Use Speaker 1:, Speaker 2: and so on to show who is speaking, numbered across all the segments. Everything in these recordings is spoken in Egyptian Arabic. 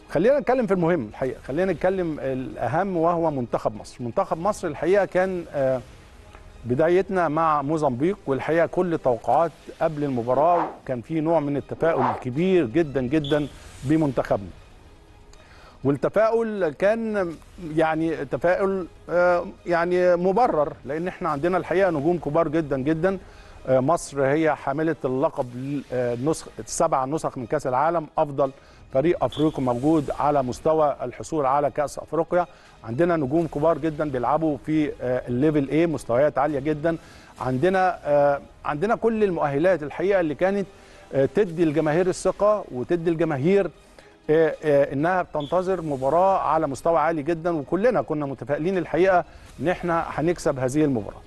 Speaker 1: خلينا نتكلم في المهم الحقيقه خلينا نتكلم الاهم وهو منتخب مصر منتخب مصر الحقيقه كان آه، بدايتنا مع موزمبيق والحقيقه كل التوقعات قبل المباراه كان في نوع من التفاؤل الكبير جدا جدا بمنتخبنا والتفاؤل كان يعني تفاؤل آه، يعني مبرر لان احنا عندنا الحقيقه نجوم كبار جدا جدا آه، مصر هي حامله اللقب آه، نسخ سبع نسخ من كاس العالم افضل فريق افريقي موجود على مستوى الحصول على كاس افريقيا عندنا نجوم كبار جدا بيلعبوا في آه، الليفل ايه مستويات عاليه جدا عندنا آه، عندنا كل المؤهلات الحقيقه اللي كانت آه، تدي الجماهير الثقه وتدي الجماهير آه، آه، انها بتنتظر مباراه على مستوى عالي جدا وكلنا كنا متفائلين الحقيقه ان احنا هنكسب هذه المباراه.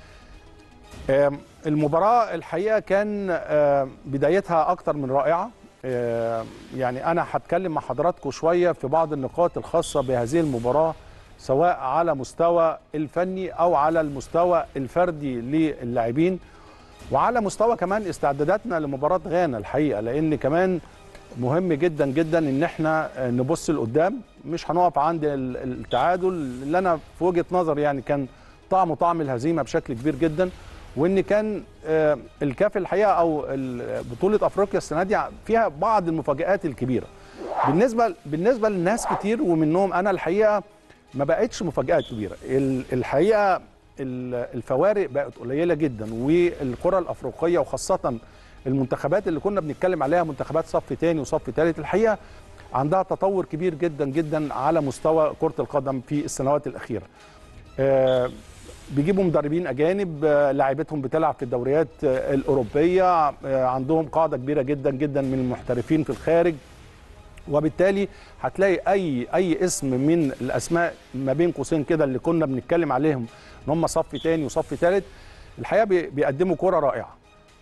Speaker 1: آم، المباراه الحقيقه كان آم، بدايتها اكتر من رائعه آم، يعني انا هتكلم مع حضراتكم شويه في بعض النقاط الخاصه بهذه المباراه سواء على مستوى الفني او على المستوى الفردي للاعبين وعلى مستوى كمان استعداداتنا لمباراه غانا الحقيقه لان كمان مهم جدا جدا ان احنا نبص لقدام مش هنقف عند ال- التعادل اللي انا في وجهه نظري يعني كان طعمه طعم الهزيمه بشكل كبير جدا وان كان آه، الكاف الحقيقه او ال- بطوله افريقيا السنه دي فيها بعض المفاجات الكبيره بالنسبه بالنسبه للناس كتير ومنهم انا الحقيقه ما بقتش مفاجات كبيره ال- الحقيقه ال- الفوارق بقت قليله جدا والقرى الافريقيه وخاصه المنتخبات اللي كنا بنتكلم عليها منتخبات صف تاني وصف تالت الحقيقه عندها تطور كبير جدا جدا على مستوى كره القدم في السنوات الاخيره. آه، بيجيبوا مدربين اجانب آه، لاعيبتهم بتلعب في الدوريات آه، الاوروبيه آه، عندهم قاعده كبيره جدا جدا من المحترفين في الخارج وبالتالي هتلاقي اي اي اسم من الاسماء ما بين قوسين كده اللي كنا بنتكلم عليهم ان هم صف تاني وصف تالت الحقيقه بي- بيقدموا كره رائعه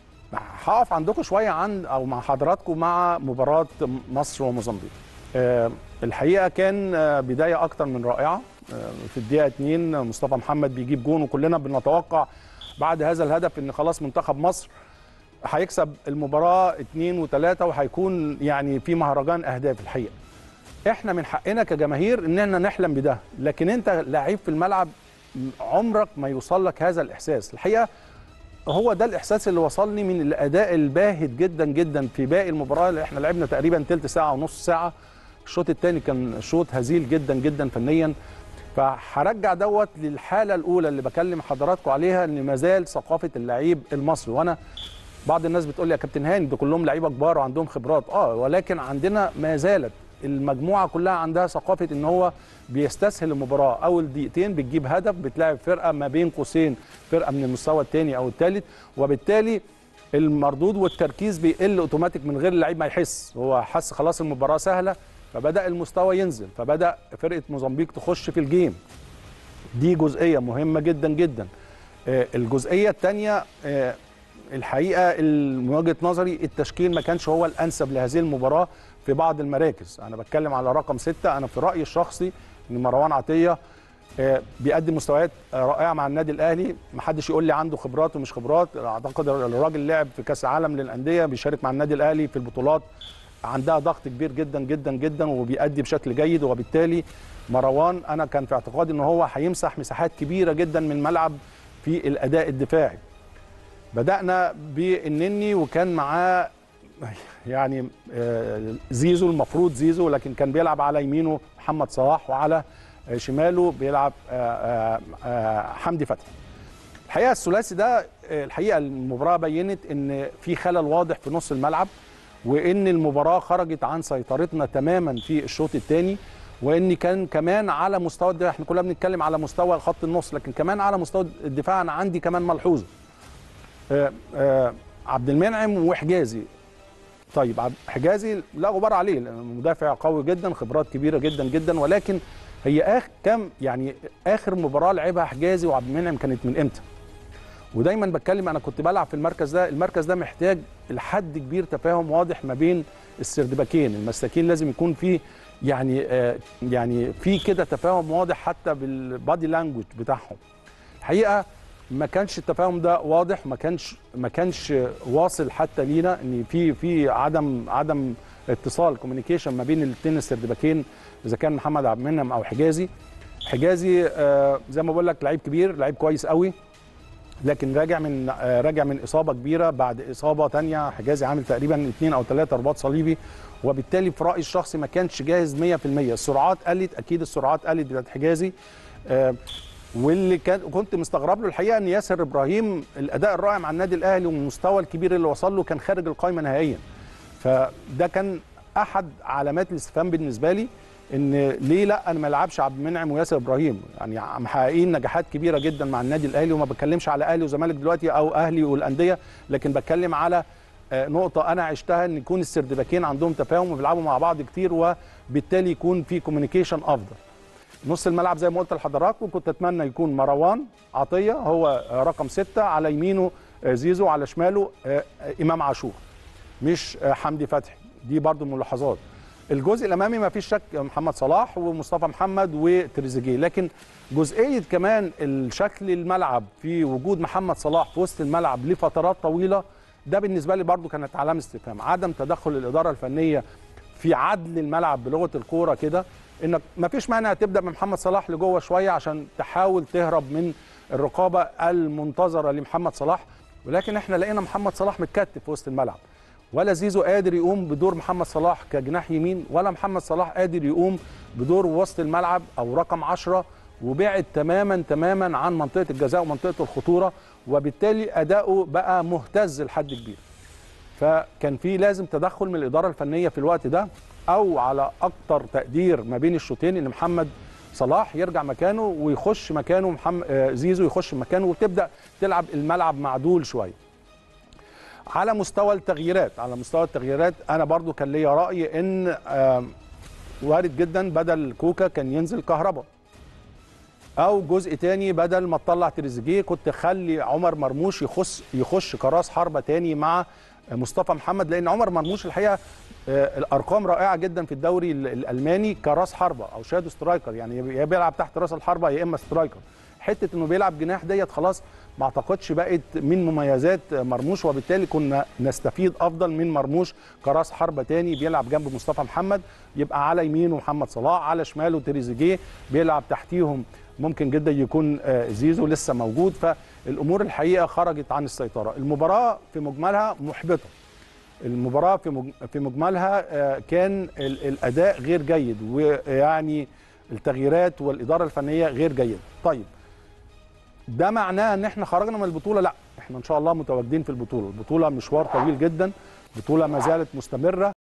Speaker 1: هقف عندكم شويه عن او مع حضراتكم مع مباراه مصر وموزمبيق آه، الحقيقه كان آه، بدايه اكتر من رائعه آه، في الدقيقه 2 مصطفى محمد بيجيب جون وكلنا بنتوقع بعد هذا الهدف ان خلاص منتخب مصر هيكسب المباراه 2 و3 وهيكون يعني في مهرجان اهداف الحقيقه احنا من حقنا كجماهير ان احنا نحلم بده لكن انت لعيب في الملعب عمرك ما يوصل لك هذا الاحساس الحقيقه هو ده الاحساس اللي وصلني من الاداء الباهت جدا جدا في باقي المباراه اللي احنا لعبنا تقريبا تلت ساعه ونص ساعه الشوط الثاني كان شوط هزيل جدا جدا فنيا فهرجع دوت للحاله الاولى اللي بكلم حضراتكم عليها ان ما زال ثقافه اللعيب المصري وانا بعض الناس بتقول لي يا كابتن هاني ده كلهم لعيبه كبار وعندهم خبرات اه ولكن عندنا ما زالت المجموعه كلها عندها ثقافه ان هو بيستسهل المباراه اول دقيقتين بتجيب هدف بتلاعب فرقه ما بين قوسين فرقه من المستوى الثاني او الثالث وبالتالي المردود والتركيز بيقل اوتوماتيك من غير اللعيب ما يحس هو حس خلاص المباراه سهله فبدا المستوى ينزل فبدا فرقه موزمبيق تخش في الجيم دي جزئيه مهمه جدا جدا آه، الجزئيه الثانيه الحقيقه من وجهه نظري التشكيل ما كانش هو الانسب لهذه المباراه في بعض المراكز انا بتكلم على رقم ستة انا في رايي الشخصي ان مروان عطيه آه، بيقدم مستويات آه، رائعه مع النادي الاهلي محدش يقول لي عنده خبرات ومش خبرات اعتقد الراجل لعب في كاس العالم للانديه بيشارك مع النادي الاهلي في البطولات عندها ضغط كبير جدا جدا جدا وبيأدي بشكل جيد وبالتالي مروان انا كان في اعتقادي ان هو هيمسح مساحات كبيره جدا من الملعب في الاداء الدفاعي بدأنا بالنني وكان معاه يعني آه، زيزو المفروض زيزو لكن كان بيلعب على يمينه محمد صلاح وعلى آه، شماله بيلعب آه، آه، آه، حمدي فتحي الحقيقه الثلاثي ده آه، الحقيقه المباراه بينت ان في خلل واضح في نص الملعب وان المباراه خرجت عن سيطرتنا تماما في الشوط الثاني وان كان كمان على مستوى الدفاع احنا كلنا بنتكلم على مستوى خط النص لكن كمان على مستوى الدفاع انا عندي كمان ملحوظه آه، آه، عبد المنعم وحجازي طيب عبد- حجازي لا غبار عليه لأنه مدافع قوي جدا خبرات كبيره جدا جدا ولكن هي اخر كام يعني اخر مباراه لعبها حجازي وعبد المنعم كانت من امتى؟ ودايما بتكلم انا كنت بلعب في المركز ده المركز ده محتاج لحد كبير تفاهم واضح ما بين السردباكين المساكين لازم يكون فيه يعني آه يعني في كده تفاهم واضح حتى بالبادي لانجوج بتاعهم الحقيقه ما كانش التفاهم ده واضح ما كانش ما كانش واصل حتى لينا ان في في عدم عدم اتصال كوميونيكيشن ما بين الاثنين السردباكين اذا كان محمد عبد المنعم او حجازي حجازي آه زي ما بقول لك لعيب كبير لعيب كويس قوي لكن راجع من آه راجع من اصابه كبيره بعد اصابه تانية حجازي عامل تقريبا اثنين او ثلاثه رباط صليبي وبالتالي في رايي الشخصي ما كانش جاهز 100% السرعات قلت اكيد السرعات قلت بتاعت حجازي آه واللي كان كنت مستغرب له الحقيقه ان ياسر ابراهيم الاداء الرائع مع النادي الاهلي والمستوى الكبير اللي وصل له كان خارج القائمه نهائيا فده كان احد علامات الاستفهام بالنسبه لي ان ليه لا انا ما العبش عبد المنعم وياسر ابراهيم يعني محققين نجاحات كبيره جدا مع النادي الاهلي وما بتكلمش على اهلي وزمالك دلوقتي او اهلي والانديه لكن بتكلم على نقطه انا عشتها ان يكون السردباكين عندهم تفاهم وبيلعبوا مع بعض كتير وبالتالي يكون في كوميونيكيشن افضل نص الملعب زي ما قلت لحضراتكم كنت اتمنى يكون مروان عطيه هو رقم ستة على يمينه زيزو على شماله امام عاشور مش حمدي فتحي دي برضو ملاحظات الجزء الامامي ما فيش شك محمد صلاح ومصطفى محمد وتريزيجيه لكن جزئيه كمان الشكل الملعب في وجود محمد صلاح في وسط الملعب لفترات طويله ده بالنسبه لي برضو كانت علامه استفهام عدم تدخل الاداره الفنيه في عدل الملعب بلغه الكوره كده انك ما فيش مانع تبدا من محمد صلاح لجوه شويه عشان تحاول تهرب من الرقابه المنتظره لمحمد صلاح ولكن احنا لقينا محمد صلاح متكتف في وسط الملعب ولا زيزو قادر يقوم بدور محمد صلاح كجناح يمين ولا محمد صلاح قادر يقوم بدور وسط الملعب او رقم عشرة وبعد تماما تماما عن منطقه الجزاء ومنطقه الخطوره وبالتالي اداؤه بقى مهتز لحد كبير فكان في لازم تدخل من الاداره الفنيه في الوقت ده او على اكتر تقدير ما بين الشوطين ان محمد صلاح يرجع مكانه ويخش مكانه محمد زيزو يخش مكانه وتبدا تلعب الملعب معدول شويه على مستوى التغييرات على مستوى التغييرات انا برضو كان ليا راي ان وارد جدا بدل كوكا كان ينزل كهربا او جزء تاني بدل ما تطلع تريزيجيه كنت خلي عمر مرموش يخش يخش كراس حربه تاني مع مصطفى محمد لان عمر مرموش الحقيقه الارقام رائعه جدا في الدوري الالماني كراس حربه او شادو سترايكر يعني يا بيلعب تحت راس الحربه يا اما سترايكر حته انه بيلعب جناح ديت خلاص ما اعتقدش بقت من مميزات مرموش وبالتالي كنا نستفيد افضل من مرموش كراس حربه تاني بيلعب جنب مصطفى محمد يبقى على يمينه محمد صلاح على شماله تريزيجيه بيلعب تحتيهم ممكن جدا يكون زيزو لسه موجود فالامور الحقيقه خرجت عن السيطره المباراه في مجملها محبطه المباراه في في مجملها كان الاداء غير جيد ويعني التغييرات والاداره الفنيه غير جيده طيب ده معناه ان احنا خرجنا من البطوله لا احنا ان شاء الله متواجدين في البطوله البطوله مشوار طويل جدا بطوله ما زالت مستمره